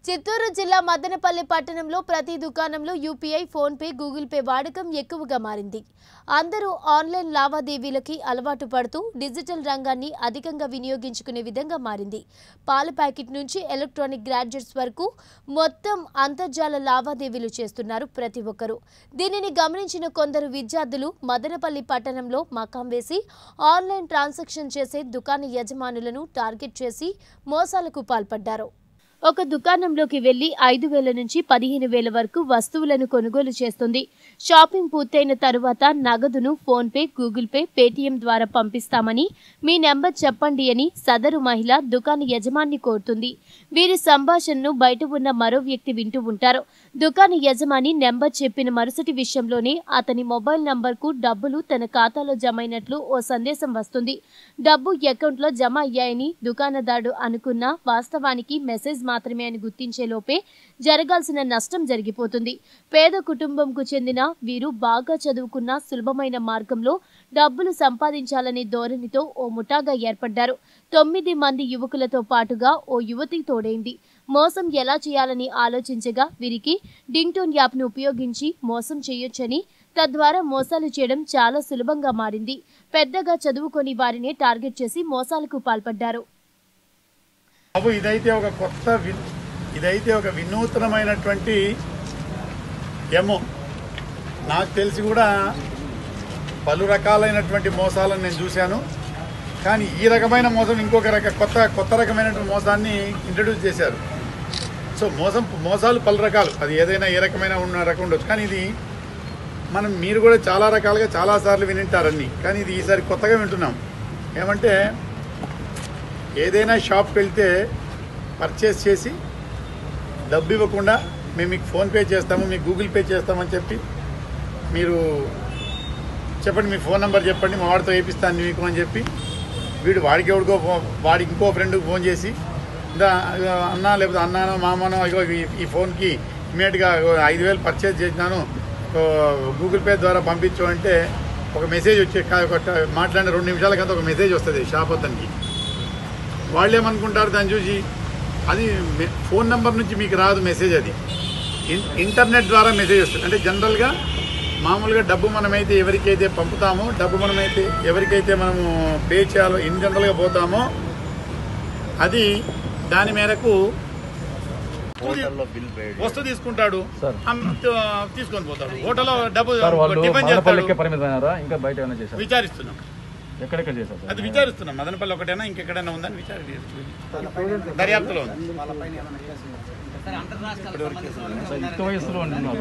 చిత్తూరు జిల్లా మదనపల్లి పట్టణంలో ప్రతి దుకాణంలో యూపీఐ ఫోన్పే గూగుల్ పే వాడకం ఎక్కువగా మారింది అందరూ ఆన్లైన్ లావాదేవీలకి అలవాటు పడుతూ డిజిటల్ రంగాన్ని అధికంగా వినియోగించుకునే విధంగా మారింది పాల ప్యాకెట్ నుంచి ఎలక్ట్రానిక్ గ్రాడ్జెట్స్ వరకు మొత్తం అంతర్జాల లావాదేవీలు చేస్తున్నారు ప్రతి ఒక్కరూ దీనిని గమనించిన కొందరు విద్యార్థులు మదనపల్లి పట్టణంలో మకాం వేసి ఆన్లైన్ ట్రాన్సాక్షన్ చేసే దుకాణ యజమానులను టార్గెట్ చేసి మోసాలకు పాల్పడ్డారు ఒక దుకాణంలోకి వెళ్లి ఐదు వేల నుంచి పదిహేను వేల వరకు వస్తువులను కొనుగోలు చేస్తుంది షాపింగ్ పూర్తయిన తరువాత నగదును ఫోన్పే గూగుల్ పే పేటీఎం ద్వారా పంపిస్తామని మీ నెంబర్ చెప్పండి అని సదరు మహిళ దుకాణ యజమాని కోరుతుంది వీరి సంభాషణను బయట ఉన్న మరో వ్యక్తి వింటూ ఉంటారు దుకాణ యజమాని నెంబర్ చెప్పిన మరుసటి విషయంలోనే అతని మొబైల్ నంబర్కు డబ్బులు తన ఖాతాలో జమైనట్లు ఓ సందేశం వస్తుంది డబ్బు అకౌంట్లో జమ అయ్యాయని దుకాణదారుడు అనుకున్న వాస్తవానికి మెసేజ్ మాత్రమే అని గుర్తించే లోపే జరగాల్సిన నష్టం జరిగిపోతుంది పేద కుటుంబంకు చెందిన వీరు బాగా చదువుకున్న సులభమైన మార్గంలో డబ్బులు సంపాదించాలనే ధోరణితో ఓ ముఠాగా ఏర్పడ్డారు తొమ్మిది మంది యువకులతో పాటుగా ఓ యువతి తోడైంది మోసం ఎలా చేయాలని ఆలోచించగా వీరికి డింగ్టోన్ యాప్ను ఉపయోగించి మోసం చేయొచ్చని తద్వారా మోసాలు చేయడం చాలా సులభంగా మారింది పెద్దగా చదువుకొని వారినే టార్గెట్ చేసి మోసాలకు పాల్పడ్డారు బాబు ఇదైతే ఒక కొత్త వి- ఇదైతే ఒక వినూత్నమైనటువంటి ఎమో నాకు తెలిసి కూడా పలు రకాలైనటువంటి మోసాలను నేను చూశాను కానీ ఈ రకమైన మోసం ఇంకొక రక కొత్త కొత్త రకమైనటువంటి మోసాన్ని ఇంట్రడ్యూస్ చేశారు సో మోసం మోసాలు పలు రకాలు అది ఏదైనా ఏ రకమైన ఉన్న రకం ఉండొచ్చు కానీ ఇది మనం మీరు కూడా చాలా రకాలుగా చాలాసార్లు వినింటారన్నీ కానీ ఇది ఈసారి కొత్తగా వింటున్నాం ఏమంటే ఏదైనా షాప్కి వెళ్తే పర్చేస్ చేసి డబ్బు ఇవ్వకుండా మేము మీకు ఫోన్పే చేస్తాము మీకు గూగుల్ పే చేస్తామని చెప్పి మీరు చెప్పండి మీ ఫోన్ నెంబర్ చెప్పండి మా వాడితో వేపిస్తాను మీకు అని చెప్పి వీడు వాడికి ఎవడికో ఫో- వాడికి ఇంకో ఫ్రెండ్కి ఫోన్ చేసి ఇందా అన్న లేకపోతే అన్నానో మామనో ఇగో ఈ- ఈ ఫోన్కి ఇమీడియట్గా ఐదు వేలు పర్చేజ్ చేసినాను ఓ గూగుల్ పే ద్వారా పంపించు అంటే ఒక మెసేజ్ వచ్చే కా- ఒక ట- మాట్లాడిన రెండు నిమిషాలకంతా ఒక మెసేజ్ వస్తుంది షాప్ అతనికి వాళ్ళు ఏమనుకుంటారు దాన్ని చూసి అది మె- ఫోన్ నెంబర్ నుంచి మీకు రాదు మెసేజ్ అది ఇన్- ఇంటర్నెట్ ద్వారా మెసేజ్ వస్తుంది అంటే జనరల్గా మామూలుగా డబ్బు మనమైతే ఎవరికైతే పంపుతామో డబ్బు మనమైతే ఎవరికైతే మనము పే చేయాలో ఇన్ జనరల్గా పోతామో అది దాని మేరకు హోటల్లో బిల్ పేడ్ వస్తువు తీసుకుంటాడు సార్. అమ్- తీసుకొని పోతాడు హోటల్లో డబ్బు సార్ వాళ్ళు టిఫిన్ చేస్తాడు మదనపల్లికే పరిమితమైనారా ఇంకా బయట ఏమైనా చేశారు విచారిస్తున్నాం ఎక్కడెక్కడ చేశారు అది సార్ విచారిస్తున్నాం మదనపల్లి ఒకటైనా ఇంకెక్కడైనా ఉందని విచారి దర్యాప్తులో ఉంది సార్, యుక్త వయసులో ఉంటున్నారు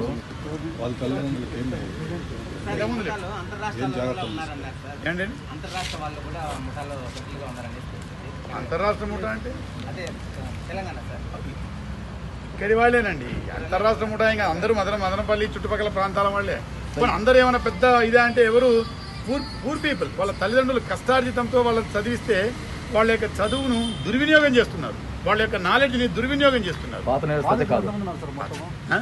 ఇంతకుముందు లేదు. ఏంటండి అంతర్రాష్ట్ర వాళ్ళు కూడా ముఠాలో సభ్యులుగా ఉన్నారని అంతర్రాష్ట్ర ముఠా అంటే అదే తెలంగాణ సార్ ఇక్కడి వాళ్ళేనండి అంతర్రాష్ట్ర ముఠా ఇంకా అందరూ మదన మదనపల్లి చుట్టుపక్కల ప్రాంతాల వాళ్ళే కానీ అందరూ ఏమైనా పెద్ద ఇదే అంటే ఎవరు పూర్ పూర్ పీపుల్ వాళ్ళ తల్లిదండ్రులు కష్టార్జితంతో వాళ్ళని చదివిస్తే వాళ్ళ యొక్క చదువును దుర్వినియోగం చేస్తున్నారు వాళ్ళ యొక్క నాలెడ్జ్ని దుర్వినియోగం చేస్తున్నారు పాత నేరస్తులైతే కాదు ఆ?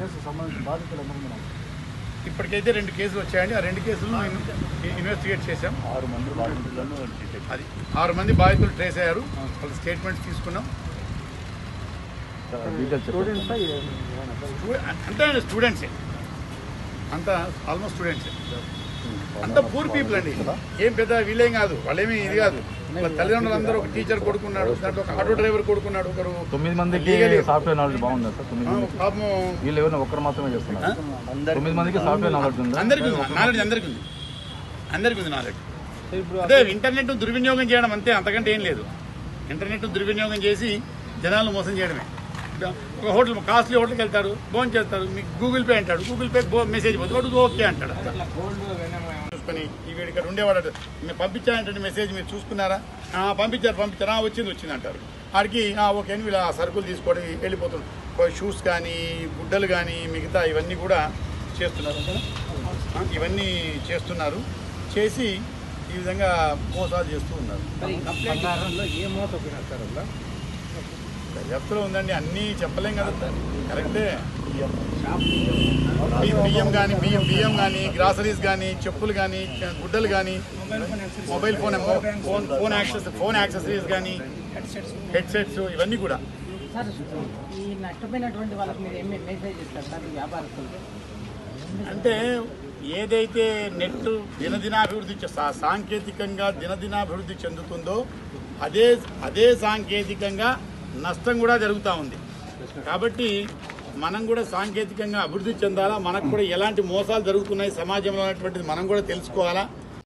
ఇప్పటికైతే రెండు కేసులు వచ్చాయండి ఆ రెండు కేసులను ఇన్- ఇన్వెస్టిగేట్ చేశాం ఆరు మంది బాధితులను డిటెక్ట్ అది ఆరు మంది బాధితులు ట్రేస్ అయ్యారు వాళ్ళ స్టేట్మెంట్స్ తీసుకున్నాం సార్, డీటెయిల్స్ చెప్పండి స్టూ- అంటే స్టూడెంట్సే అంతా ఆల్మోస్ట్ స్టూడెంట్సే అంతా పూర్ పీపుల్ అండి ఏం పెద్ద వీళ్ళేం కాదు వాళ్ళేమి ఇది కాదు వాళ్ళ తల్లిదండ్రులు అందరూ ఒక టీచర్ కొడుకున్నాడు దాంట్లో ఒక ఆటో డ్రైవర్ కొడుకున్నాడు ఒకరు తొమ్మిది మందికి Legally- సాఫ్ట్వేర్ నాలెడ్జ్ బాగుందా సార్ తొమ్మిది ఆ, మందికి పాపం వీళ్ళు ఎవరైనా ఒక్కరు మాత్రమే చేస్తున్నారు తొమ్మిది మందికి సాఫ్ట్వేర్ నాలెడ్జ్ ఉందా అందరికీ ఉంది నాలెడ్జ్ అందరికీ ఉంది అందరికీ ఉంది నాలెడ్జ్ అదే ఇంటర్నెట్ దుర్వినియోగం చేయడం అంతే అంతకంటే ఏం లేదు ఇంటర్నెట్ దుర్వినియోగం చేసి జనాలను మోసం చేయడమే ఒక హోటల్ కాస్ట్లీ హోటల్కి వెళ్తారు ఫోన్ చేస్తారు మీకు గూగుల్ పే అంటాడు గూగుల్ పే మెసేజ్ పోతుంది వాడు ఓకే అంటాడు చూసుకొని ఈ వీడు ఇక్కడ ఉండేవాడు మీరు పంపించానంటే మెసేజ్ మీరు చూసుకున్నారా "ఆ, పంపించారు పంపించారు "ఆ, వచ్చింది వచ్చింది అంటారు ఆడికి "ఆ, ఓకే అని వీళ్ళు ఆ సరుకులు తీసుకొని వెళ్ళిపోతున్నారు షూస్ కానీ గుడ్డలు కానీ మిగతా ఇవన్నీ కూడా చేస్తున్నారు ఓకేనా? ఆ, ఇవన్నీ చేస్తున్నారు చేసి ఈ విధంగా మోసాలు చేస్తూ ఉన్నారు బంగారంలో ఏ మోత సార్ అలా దర్యాప్తులో ఉందండి అన్నీ చెప్పలేం కదా సార్. కరెక్టే బి- బియ్యం కానీ బియ్యం బియ్యం కానీ గ్రాసరీస్ కానీ చెప్పులు కానీ గుడ్డలు కానీ mobile phone phone phone access phone accessories కానీ హెడ్సెట్స్ ఇవన్నీ కూడా సార్ ఈ నష్టపోయినటువంటి వాళ్ళకి మీరు ఏం మెసేజ్ ఇస్తారు సార్ ఈ వ్యాపారస్తులకి అంటే ఏదైతే నెట్ దినదినాభివృద్ధి చె- సా- సాంకేతికంగా దినదినాభివృద్ధి చెందుతుందో అదే అదే సాంకేతికంగా నష్టం కూడా జరుగుతూ ఉంది కాబట్టి మనం కూడా సాంకేతికంగా అభివృద్ధి చెందాలా మనకు కూడా ఎలాంటి మోసాలు జరుగుతున్నాయి సమాజంలో అనేటువంటిది మనం కూడా తెలుసుకోవాలా